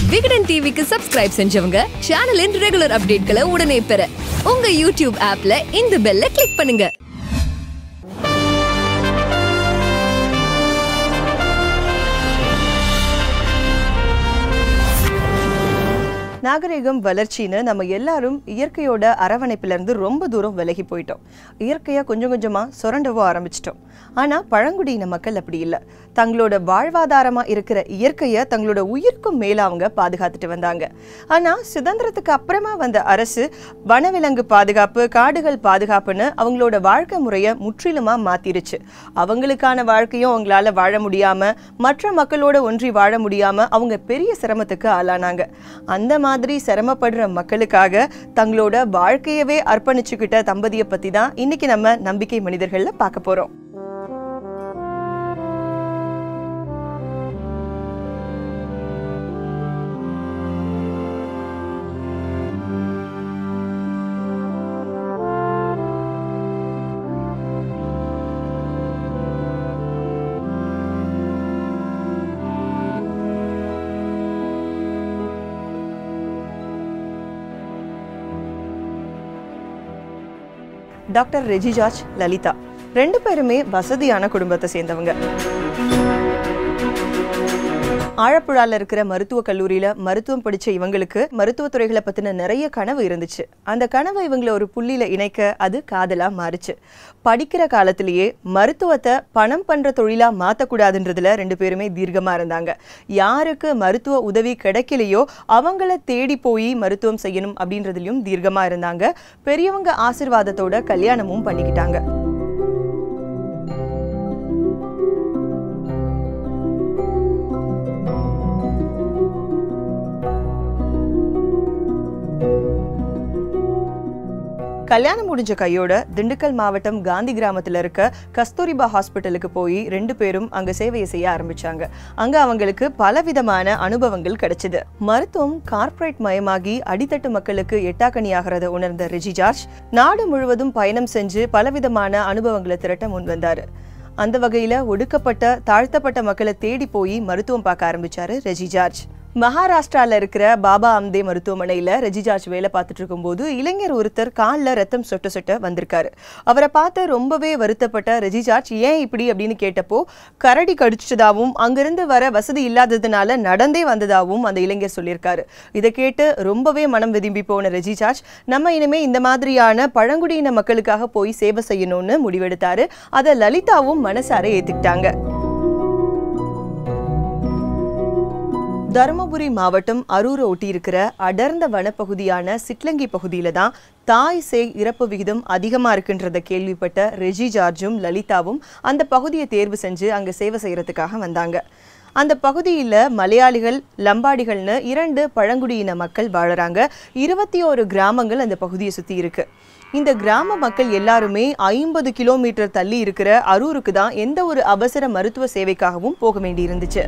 விகடன் டிவிக்கு சப்ஸ்கிரைப் செஞ்சவங்க சேனலின் ரெகுலர் அப்டேட்களை உடனே பெற உங்க யூடியூப் ஆப்ல இந்த பெல்ல கிளிக் பண்ணுங்க நாகரிகம் வளர்ச்சின்னு நம்ம எல்லாரும் இயற்கையோட அரவணைப்புல இருந்து ரொம்ப தூரம் விலகி போயிட்டோம் இயற்கையை கொஞ்சம் கொஞ்சமா சுரண்டவோ ஆரம்பிச்சிட்டோம் ஆனா பழங்குடியின மக்கள் அப்படி இல்லை தங்களோட வாழ்வாதாரமா இருக்கிற இயற்கையை தங்களோட உயிர்க்கும் மேல அவங்க பாதுகாத்துட்டு வந்தாங்க ஆனா சுதந்திரத்துக்கு அப்புறமா வந்த அரசு வனவிலங்கு பாதுகாப்பு காடுகள் பாதுகாப்புன்னு அவங்களோட வாழ்க்கை முறையை முற்றிலுமா மாத்திருச்சு அவங்களுக்கான வாழ்க்கையும் அவங்களால வாழ முடியாம மற்ற மக்களோட ஒன்றி வாழ முடியாம அவங்க பெரிய சிரமத்துக்கு ஆளானாங்க அந்த மாதிரி சிரமப்படுற மக்களுக்காக தங்களோட வாழ்க்கையவே அர்ப்பணிச்சுக்கிட்ட தம்பதியை பத்தி தான் இன்னைக்கு நம்ம நம்பிக்கை மனிதர்கள்ல பார்க்க போறோம் டாக்டர் ரெஜி ஜார்ஜ் லலிதா ரெண்டு பேருமே வசதியான குடும்பத்தை சேர்ந்தவங்க ஆழப்புழால இருக்கிற மருத்துவ கல்லூரியில மருத்துவம் படிச்ச இவங்களுக்கு மருத்துவ துறைகளை பத்தின நிறைய கனவு இருந்துச்சு அந்த கனவு இவங்களை ஒரு புள்ளியில இணைக்க அது காதலா மாறுச்சு படிக்கிற காலத்திலேயே மருத்துவத்தை பணம் பண்ற தொழிலா மாத்தக்கூடாதுன்றதுல ரெண்டு பேருமே தீர்க்கமா இருந்தாங்க யாருக்கு மருத்துவ உதவி கிடைக்கலையோ அவங்கள தேடி போய் மருத்துவம் செய்யணும் அப்படின்றதுலயும் தீர்க்கமா இருந்தாங்க பெரியவங்க ஆசிர்வாதத்தோட கல்யாணமும் பண்ணிக்கிட்டாங்க கல்யாணம் முடிஞ்ச கையோட திண்டுக்கல் மாவட்டம் காந்தி கிராமத்துல இருக்க கஸ்தூரிபா ஹாஸ்பிட்டலுக்கு போய் ரெண்டு பேரும் அங்க சேவையை செய்ய ஆரம்பிச்சாங்க அங்க அவங்களுக்கு பலவிதமான அனுபவங்கள் கிடைச்சது மருத்துவம் கார்ப்பரேட் மயமாகி அடித்தட்டு மக்களுக்கு எட்டாக்கணியாகிறத உணர்ந்த ரிஜி ஜார்ஜ் நாடு முழுவதும் பயணம் செஞ்சு பலவிதமான அனுபவங்களை திரட்ட முன் வந்தாரு அந்த வகையில ஒடுக்கப்பட்ட தாழ்த்தப்பட்ட மக்களை தேடி போய் மருத்துவம் பார்க்க ஆரம்பிச்சாரு ரெஜி ஜார்ஜ் மகாராஷ்டிரால இருக்கிற பாபா அம்தே மருத்துவமனையில ரெஜி ஜார்ஜ் வேலை பார்த்துட்டு இருக்கும்போது இளைஞர் ஒருத்தர் காலில் ரத்தம் சொட்ட சொட்ட வந்திருக்காரு அவரை பார்த்து ரொம்பவே வருத்தப்பட்ட ரெஜி ஜார்ஜ் ஏன் இப்படி அப்படின்னு கேட்டப்போ கரடி கடிச்சதாவும் அங்கிருந்து வர வசதி இல்லாததுனால நடந்தே வந்ததாகவும் அந்த இளைஞர் சொல்லியிருக்காரு இதை கேட்டு ரொம்பவே மனம் விரும்பி போன ரெஜி ஜார்ஜ் நம்ம இனிமே இந்த மாதிரியான பழங்குடியின மக்களுக்காக போய் சேவை செய்யணும்னு முடிவெடுத்தாரு அதை லலிதாவும் மனசார ஏத்துக்கிட்டாங்க தருமபுரி மாவட்டம் அரூரை ஒட்டி இருக்கிற அடர்ந்த வனப்பகுதியான சிட்லங்கி பகுதியில தான் தாய் சேய் இறப்பு விகிதம் அதிகமா இருக்குன்றத கேள்விப்பட்ட ரெஜி ஜார்ஜும் லலிதாவும் அந்த பகுதியை தேர்வு செஞ்சு அங்க சேவை செய்யறதுக்காக வந்தாங்க அந்த பகுதியில் மலையாளிகள் லம்பாடிகள்னு இரண்டு பழங்குடியின மக்கள் வாழறாங்க இருபத்தி ஒரு கிராமங்கள் அந்த பகுதியை சுத்தி இருக்கு இந்த கிராம மக்கள் எல்லாருமே ஐம்பது கிலோமீட்டர் தள்ளி இருக்கிற அரூருக்கு தான் எந்த ஒரு அவசர மருத்துவ சேவைக்காகவும் போக வேண்டி இருந்துச்சு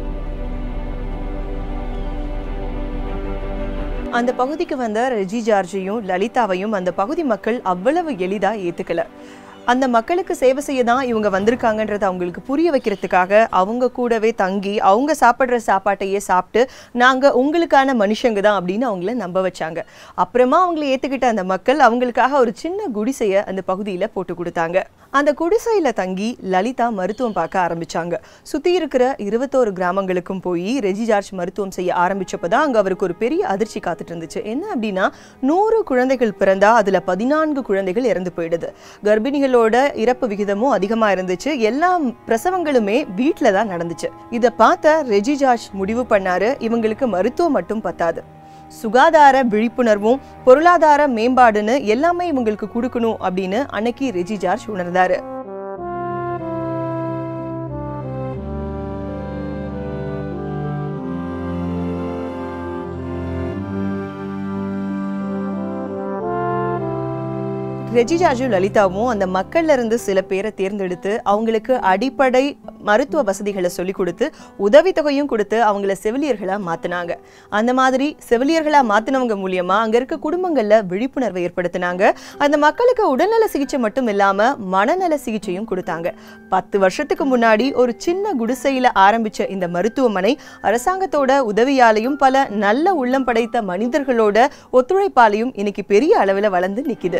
அந்த பகுதிக்கு வந்த ரெஜி ஜார்ஜையும் லலிதாவையும் அந்த பகுதி மக்கள் அவ்வளவு எளிதா ஏத்துக்கல அந்த மக்களுக்கு சேவை செய்ய தான் இவங்க வந்திருக்காங்கன்றதை அவங்களுக்கு புரிய வைக்கிறதுக்காக அவங்க கூடவே தங்கி அவங்க சாப்பிட்ற சாப்பாட்டையே சாப்பிட்டு நாங்கள் உங்களுக்கான மனுஷங்க தான் அப்படின்னு அவங்கள நம்ப வச்சாங்க அப்புறமா அவங்கள ஏற்றுக்கிட்ட அந்த மக்கள் அவங்களுக்காக ஒரு சின்ன குடிசையை அந்த பகுதியில் போட்டு கொடுத்தாங்க அந்த குடிசையில் தங்கி லலிதா மருத்துவம் பார்க்க ஆரம்பிச்சாங்க சுற்றி இருக்கிற இருபத்தோரு கிராமங்களுக்கும் போய் ரெஜி ஜார்ஜ் மருத்துவம் செய்ய ஆரம்பிச்சப்போ தான் அங்கே அவருக்கு ஒரு பெரிய அதிர்ச்சி காத்துட்டு இருந்துச்சு என்ன அப்படின்னா நூறு குழந்தைகள் பிறந்தா அதில் பதினான்கு குழந்தைகள் இறந்து போயிடுது கர்ப்பிணிகள் குழந்தைகளோட இறப்பு விகிதமும் அதிகமா இருந்துச்சு எல்லா பிரசவங்களுமே வீட்டில தான் நடந்துச்சு இதை பார்த்த ரெஜி ஜார்ஜ் முடிவு பண்ணாரு இவங்களுக்கு மருத்துவம் மட்டும் பத்தாது சுகாதார விழிப்புணர்வும் பொருளாதார மேம்பாடுன்னு எல்லாமே இவங்களுக்கு கொடுக்கணும் அப்படின்னு அன்னைக்கு ரெஜி ஜார்ஜ் உணர்ந்தாரு ரெஜி ஜார்ஜும் லலிதாவும் அந்த மக்கள்ல இருந்து சில பேரை தேர்ந்தெடுத்து அவங்களுக்கு அடிப்படை மருத்துவ வசதிகளை சொல்லி கொடுத்து உதவித்தொகையும் கொடுத்து அவங்கள செவிலியர்களா மாத்தினாங்க அந்த மாதிரி செவிலியர்களா மாத்தினவங்க மூலியமா அங்க இருக்க குடும்பங்கள்ல விழிப்புணர்வை ஏற்படுத்தினாங்க அந்த மக்களுக்கு உடல்நல சிகிச்சை மட்டும் இல்லாம மனநல சிகிச்சையும் கொடுத்தாங்க பத்து வருஷத்துக்கு முன்னாடி ஒரு சின்ன குடிசையில ஆரம்பிச்ச இந்த மருத்துவமனை அரசாங்கத்தோட உதவியாலையும் பல நல்ல உள்ளம் படைத்த மனிதர்களோட ஒத்துழைப்பாலையும் இன்னைக்கு பெரிய அளவுல வளர்ந்து நிக்குது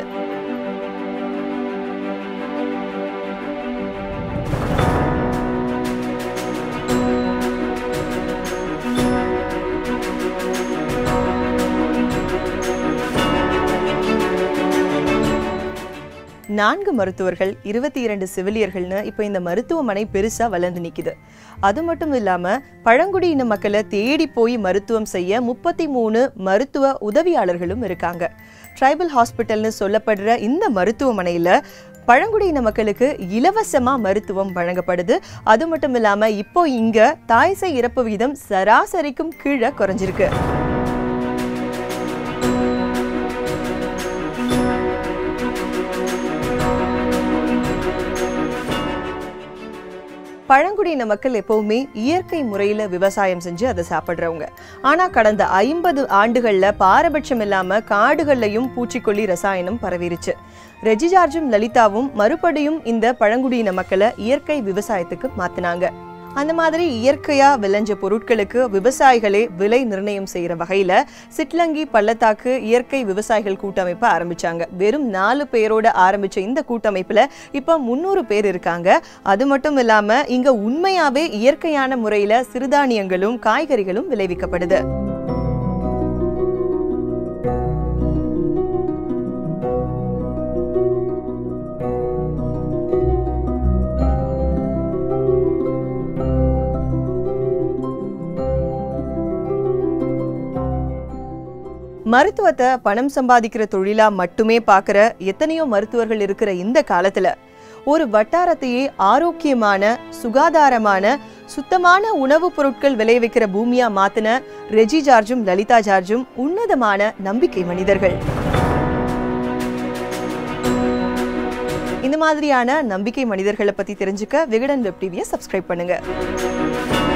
நான்கு மருத்துவர்கள் இருபத்தி இரண்டு செவிலியர்கள்னு இப்போ இந்த மருத்துவமனை பெருசா வளர்ந்து நிக்குது அது மட்டும் இல்லாம பழங்குடியின மக்களை தேடி போய் மருத்துவம் செய்ய முப்பத்தி மூணு மருத்துவ உதவியாளர்களும் இருக்காங்க ட்ரைபல் ஹாஸ்பிட்டல்னு சொல்லப்படுற இந்த மருத்துவமனையில பழங்குடியின மக்களுக்கு இலவசமா மருத்துவம் வழங்கப்படுது அது மட்டும் இல்லாம இப்போ இங்க தாய்சை இறப்பு வீதம் சராசரிக்கும் கீழே குறைஞ்சிருக்கு பழங்குடியின மக்கள் எப்பவுமே இயற்கை முறையில விவசாயம் செஞ்சு அதை சாப்பிடுறவங்க ஆனா கடந்த ஐம்பது ஆண்டுகள்ல பாரபட்சம் இல்லாம காடுகள்லயும் பூச்சிக்கொல்லி ரசாயனம் பரவிருச்சு ரெஜி ஜார்ஜும் லலிதாவும் மறுபடியும் இந்த பழங்குடியின மக்களை இயற்கை விவசாயத்துக்கு மாத்தினாங்க அந்த மாதிரி இயற்கையா விளைஞ்ச பொருட்களுக்கு விவசாயிகளே விலை நிர்ணயம் செய்யற வகையில சிட்லங்கி பள்ளத்தாக்கு இயற்கை விவசாயிகள் கூட்டமைப்பை ஆரம்பிச்சாங்க வெறும் நாலு பேரோட ஆரம்பிச்ச இந்த கூட்டமைப்புல இப்ப முன்னூறு பேர் இருக்காங்க அது மட்டும் இல்லாம இங்க உண்மையாவே இயற்கையான முறையில சிறுதானியங்களும் காய்கறிகளும் விளைவிக்கப்படுது மருத்துவத்தை பணம் சம்பாதிக்கிற தொழிலா மட்டுமே பார்க்குற எத்தனையோ மருத்துவர்கள் இருக்கிற இந்த காலத்துல ஒரு வட்டாரத்தையே ஆரோக்கியமான சுகாதாரமான சுத்தமான உணவுப் பொருட்கள் விளைவிக்கிற பூமியா மாத்தின ரெஜி ஜார்ஜும் லலிதா ஜார்ஜும் உன்னதமான நம்பிக்கை மனிதர்கள் இந்த மாதிரியான நம்பிக்கை மனிதர்களை பத்தி தெரிஞ்சுக்க விகடன் வெப் டிவியை சப்ஸ்கிரைப் பண்ணுங்க